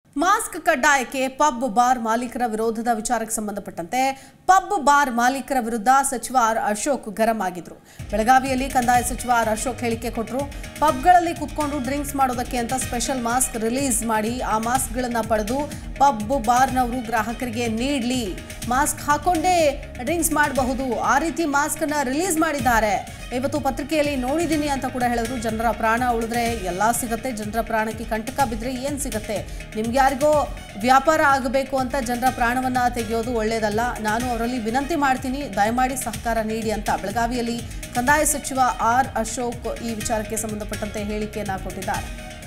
mask ಕಡ್ಡಾಯಕ್ಕೆ pub bar ಮಾಲೀಕರ ವಿರೋಧದ ವಿಚಾರಕ್ಕೆ ಸಂಬಂಧಪಟ್ಟಂತೆ ಪಬ್ ಬಾರ್ ಮಾಲೀಕರ ವಿರುದ್ಧ ಸಚಿವ ಆರ್ ಅಶೋಕ್ ಗರಂ ಆಗಿದ್ರು ಬೆಳಗಾವಿಯಲ್ಲಿ ಕಂದಾಯ ಸಚಿವ ಆರ್ ಅಶೋಕ್ ಹೇಳಿಕೆ ಕೊಟ್ಟರು ಪಬ್ಗಳಲ್ಲಿ ಕುತ್ಕೊಂಡು ಡ್ರಿಂಕ್ಸ್ ಮಾಡೋದಕ್ಕೆ ಅಂತ ಸ್ಪೆಷಲ್ ಮಾಸ್ಕ್ ರಿಲೀಸ್ ಮಾಡಿ ಆ ಮಾಸ್ಕ್ಗಳನ್ನು ಪಡೆದು ಪಬ್ ಬಾರ್ನವರು ಗ್ರಾಹಕರಿಗೆ ನೀಡಲಿ ಮಾಸ್ಕ್ ಹಾಕೊಂಡೇ ಡ್ರಿಂಕ್ಸ್ ಮಾಡಬಹುದು ಆ ರೀತಿ ಮಾಸ್ಕನ್ನ ರಿಲೀಸ್ ಮಾಡಿದ್ದಾರೆ ಇವತ್ತು ಪತ್ರಿಕೆಯಲ್ಲಿ ನೋಡಿದ್ದೀನಿ ಅಂತ ಕೂಡ ಹೇಳಿದ್ರು ಜನರ ಪ್ರಾಣ ಉಳಿದ್ರೆ ಎಲ್ಲ ಸಿಗುತ್ತೆ ಜನರ ಪ್ರಾಣಕ್ಕೆ ಕಂಟಕ ಬಿದ್ದರೆ ಏನು ಸಿಗುತ್ತೆ ನಿಮ್ಗೆ ಯಾರಿಗೋ ವ್ಯಾಪಾರ ಆಗಬೇಕು ಅಂತ ಜನರ ಪ್ರಾಣವನ್ನ ತೆಗೆಯೋದು ಒಳ್ಳೆಯದಲ್ಲ ನಾನು ಅವರಲ್ಲಿ ವಿನಂತಿ ಮಾಡ್ತೀನಿ ದಯಮಾಡಿ ಸಹಕಾರ ನೀಡಿ ಅಂತ ಬೆಳಗಾವಿಯಲ್ಲಿ ಕಂದಾಯ ಸಚಿವ ಆರ್ ಅಶೋಕ್ ಈ ವಿಚಾರಕ್ಕೆ ಸಂಬಂಧಪಟ್ಟಂತೆ ಹೇಳಿಕೆಯನ್ನ ಕೊಟ್ಟಿದ್ದಾರೆ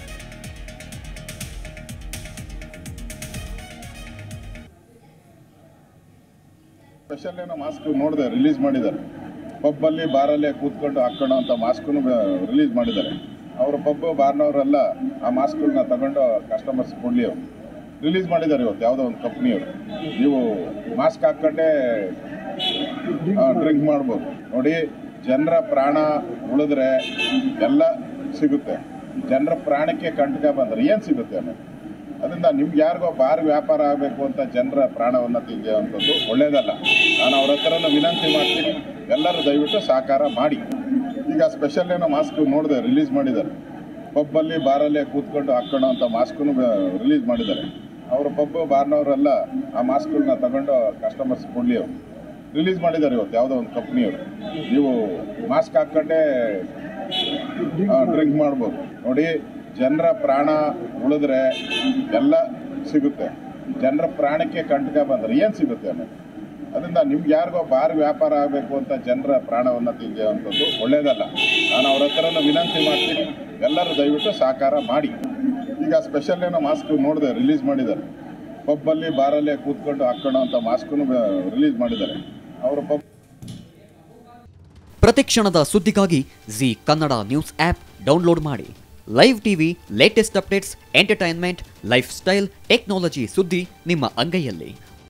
ಸ್ಪೆಷಲ್ ಏನೋ ಮಾಸ್ಕ್ ನೋಡಿದೆ ರಿಲೀಸ್ ಮಾಡಿದ್ದಾರೆ ಪಬ್ಬಲ್ಲಿ ಬಾರಲ್ಲಿ ಕೂತ್ಕೊಂಡು ಹಾಕೊಳ್ಳೋ ಅಂತ ಮಾಸ್ಕನ್ನು ರಿಲೀಸ್ ಮಾಡಿದ್ದಾರೆ ಅವರು ಪಬ್ ಬಾರ್ನವರೆಲ್ಲ ಆ ಮಾಸ್ಕ್ಗಳನ್ನ ತಗೊಂಡು ಕಸ್ಟಮರ್ಸ್ ಕೊಡಲಿ ಅವರು ರಿಲೀಸ್ ಮಾಡಿದ್ದಾರೆ ಇವತ್ತು ಯಾವುದೋ ಒಂದು ಕಂಪ್ನಿಯವರು ನೀವು ಮಾಸ್ಕ್ ಹಾಕ್ಕೊಂಡೇ ಡ್ರಿಂಕ್ ಮಾಡ್ಬೋದು ನೋಡಿ ಜನರ ಪ್ರಾಣ ಉಳಿದ್ರೆ ಎಲ್ಲ ಸಿಗುತ್ತೆ ಜನರ ಪ್ರಾಣಕ್ಕೆ ಕಂಟಕ ಬಂದರೆ ಏನು ಸಿಗುತ್ತೆ ಆಮೇಲೆ ಅದರಿಂದ ನಿಮ್ಗೆ ಯಾರಿಗೋ ಬಾರ್ ವ್ಯಾಪಾರ ಆಗಬೇಕು ಅಂತ ಜನರ ಪ್ರಾಣವನ್ನು ತೆಗೆಯುವಂಥದ್ದು ಒಳ್ಳೆಯದಲ್ಲ ನಾನು ಅವ್ರ ಹತ್ರನೂ ವಿನಂತಿ ಮಾಡ್ತೀನಿ ಎಲ್ಲರೂ ದಯವಿಟ್ಟು ಸಹಕಾರ ಮಾಡಿ ಈಗ ಸ್ಪೆಷಲ್ ಏನೋ ಮಾಸ್ಕ್ ನೋಡಿದೆ ರಿಲೀಸ್ ಮಾಡಿದ್ದಾರೆ ಪಬ್ಬಲ್ಲಿ ಬಾರಲ್ಲಿ ಕೂತ್ಕೊಂಡು ಹಾಕೊಳ್ಳೋ ಅಂತ ಮಾಸ್ಕನ್ನು ರಿಲೀಸ್ ಮಾಡಿದ್ದಾರೆ ಅವರು ಪಬ್ ಬಾರ್ನವರೆಲ್ಲ ಆ ಮಾಸ್ಕ್ಗಳನ್ನ ತಗೊಂಡು ಕಸ್ಟಮರ್ಸ್ ಕೊಡಲಿ ಅವರು ರಿಲೀಸ್ ಮಾಡಿದ್ದಾರೆ ಇವತ್ತು ಯಾವುದೋ ಒಂದು ಕಂಪ್ನಿಯವರು ನೀವು ಮಾಸ್ಕ್ ಹಾಕ್ಕೊಂಡೇ ಡ್ರಿಂಕ್ ಮಾಡ್ಬೋದು ನೋಡಿ ಜನರ ಪ್ರಾಣ ಉಳಿದ್ರೆ ಎಲ್ಲ ಸಿಗುತ್ತೆ ಜನರ ಪ್ರಾಣಕ್ಕೆ ಕಂಟಕ ಬಂದರೆ ಏನು ಸಿಗುತ್ತೆ ಆಮೇಲೆ ಅದರಿಂದ ನಿಮ್ಗೆ ಯಾರಿಗೋ ಬಾರ್ ವ್ಯಾಪಾರ ಆಗಬೇಕು ಅಂತ ಜನರ ಪ್ರಾಣವನ್ನು ತೆಗೆಯುವಂಥದ್ದು ಒಳ್ಳೆಯದಲ್ಲ ನಾನು ಅವ್ರ ಹತ್ರನೂ ವಿನಂತಿ ಮಾಡ್ತೀನಿ ಎಲ್ಲರೂ ದಯವಿಟ್ಟು ಸಹಕಾರ ಮಾಡಿ ಈಗ ಸ್ಪೆಷಲ್ ಏನೋ ಮಾಸ್ಕ್ ನೋಡಿದೆ ರಿಲೀಸ್ ಮಾಡಿದ್ದಾರೆ ಪಬ್ಬಲ್ಲಿ ಬಾರಲ್ಲಿ ಕೂತ್ಕೊಂಡು ಹಾಕೊಳ್ಳೋ ಅಂತ ಮಾಸ್ಕನ್ನು ರಿಲೀಸ್ ಮಾಡಿದ್ದಾರೆ ಅವರು ಪಬ್ ಪ್ರತಿಕ್ಷಣದ ಸುದ್ದಿಗಾಗಿ Zee Kannada news app download ಮಾಡಿ live TV latest updates entertainment lifestyle technology ಸುದ್ದಿ ನಿಮ್ಮ ಅಂಗೈಯಲ್ಲಿ